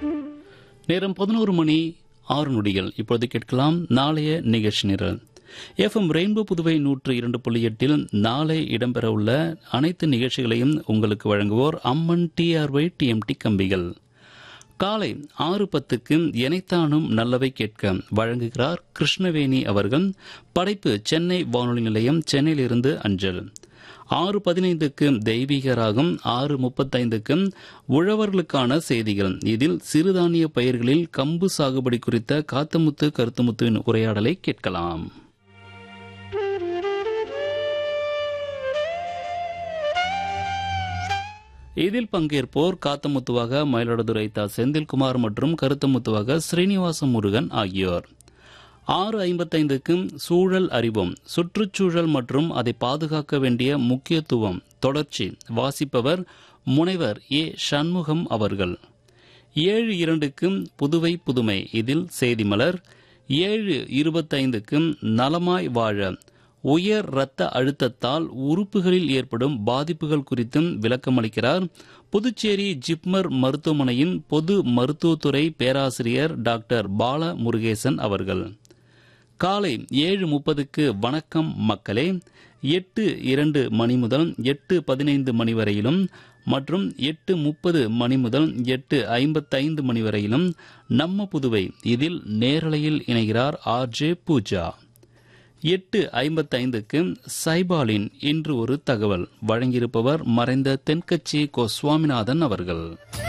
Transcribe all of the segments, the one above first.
நேரம் பதினோரு மணி ஆறு நொடிகள் இப்பொழுது கேட்கலாம் நாளைய நிகழ்ச்சி நிரல் எஃப்எம் ரெயின்போ புதுவை நூற்று இரண்டு புள்ளி எட்டில் நாளை இடம்பெறவுள்ள அனைத்து நிகழ்ச்சிகளையும் உங்களுக்கு வழங்குவோர் அம்மன் டிஆர்ஒய் டிஎம்டி கம்பிகள் காலை ஆறு பத்துக்கு எனைத்தானும் நல்லவை கேட்க வழங்குகிறார் கிருஷ்ணவேணி அவர்கள் படைப்பு சென்னை வானொலி நிலையம் சென்னையிலிருந்து அஞ்சல் ஆறு பதினைந்துக்கு தெய்வீக ராகம் ஆறு முப்பத்தைந்துக்கு உழவர்களுக்கான செய்திகள் இதில் சிறுதானிய பயிர்களில் கம்பு சாகுபடி குறித்த காத்தமுத்து கருத்துமுத்துவின் உரையாடலை கேட்கலாம் இதில் பங்கேற்போர் காத்தமுத்துவாக மயிலாடுதுறை தா செந்தில்குமார் மற்றும் கருத்தமுத்துவாக ஸ்ரீனிவாச முருகன் ஆகியோர் ஆறு ஐம்பத்தைந்துக்கும் சூழல் அறிவோம் சுற்றுச்சூழல் மற்றும் அதை பாதுகாக்க வேண்டிய முக்கியத்துவம் தொடர்ச்சி வாசிப்பவர் முனைவர் ஏ சண்முகம் அவர்கள் ஏழு இரண்டுக்கும் புதுவை புதுமை இதில் செய்திமலர் ஏழு இருபத்தைந்துக்கும் நலமாய் வாழ உயர் இரத்த அழுத்தத்தால் உறுப்புகளில் ஏற்படும் பாதிப்புகள் குறித்தும் விளக்கமளிக்கிறார் புதுச்சேரி ஜிப்மர் மருத்துவமனையின் பொது மருத்துவத்துறை பேராசிரியர் டாக்டர் பால முருகேசன் அவர்கள் காலை ஏழு முப்பதுக்கு வணக்கம் மக்களே எட்டு இரண்டு மணி முதல் எட்டு பதினைந்து மணி வரையிலும் மற்றும் எட்டு முப்பது மணி முதல் எட்டு ஐம்பத்தைந்து மணி வரையிலும் நம்ம புதுவை இதில் நேரலையில் இணைகிறார் ஆர் ஜே பூஜா எட்டு ஐம்பத்தைந்துக்கு சைபாலின் இன்று ஒரு தகவல் வழங்கியிருப்பவர் மறைந்த தென்கட்சி கோ சுவாமிநாதன் அவர்கள்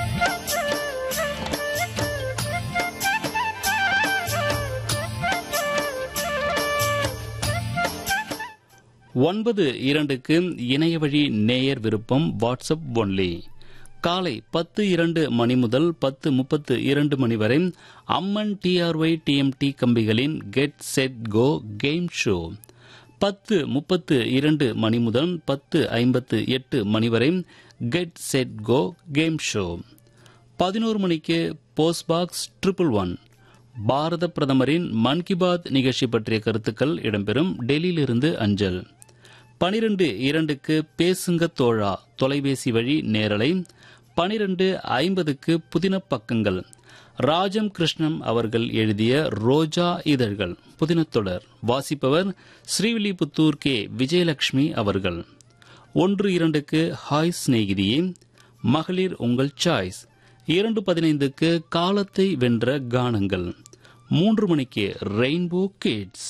ஒன்பது இரண்டுக்கு இணைய வழி நேயர் விருப்பம் வாட்ஸ்அப் ஒன்லி காலை பத்து இரண்டு மணி முதல் பத்து முப்பத்து இரண்டு மணி வரை அம்மன் டிஆர்ஒய் டிஎம்டி கம்பிகளின் get set go game show பத்து முப்பத்து இரண்டு மணி முதல் பத்து ஐம்பத்து எட்டு மணி வரை get set go game show பதினோரு மணிக்கு போஸ்ட் பாக்ஸ் ட்ரிபிள் ஒன் பாரத பிரதமரின் மன் கி பாத் நிகழ்ச்சி பற்றிய கருத்துக்கள் இடம்பெறும் டெல்லியிலிருந்து அஞ்சல் பனிரெண்டு இரண்டுக்கு பேசுங்க தோழா தொலைபேசி வழி நேரலை பனிரெண்டு ஐம்பதுக்கு புதின பக்கங்கள் ராஜம் கிருஷ்ணன் அவர்கள் எழுதிய ரோஜா இதழ்கள் புதினத்தொடர் வாசிப்பவர் ஸ்ரீவில்லிபுத்தூர் கே விஜயலட்சுமி அவர்கள் ஒன்று இரண்டுக்கு ஹாய் சிநேகிதியே மகளிர் உங்கள் சாய்ஸ் இரண்டு பதினைந்துக்கு காலத்தை வென்ற கானங்கள் மூன்று மணிக்கு ரெயின்போ கிட்ஸ்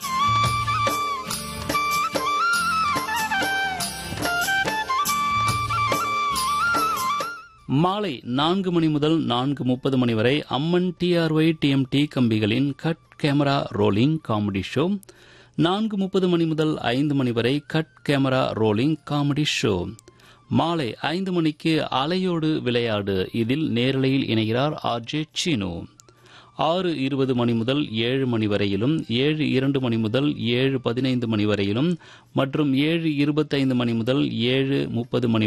மாலை நான்கு மணி முதல் நான்கு முப்பது மணி வரை அம்மன் டிஆர்ஒய் டிஎம்டி கம்பிகளின் cut camera rolling comedy show நான்கு முப்பது மணி முதல் ஐந்து மணி வரை cut camera rolling comedy show மாலை ஐந்து மணிக்கு அலையோடு விளையாடு இதில் நேரலையில் இணைகிறார் ஆர்ஜே சீனு ஆறு இருபது மணி முதல் ஏழு மணி வரையிலும் ஏழு இரண்டு மணி முதல் ஏழு பதினைந்து மணி வரையிலும் மற்றும் ஏழு இருபத்தைந்து மணி முதல் ஏழு முப்பது மணி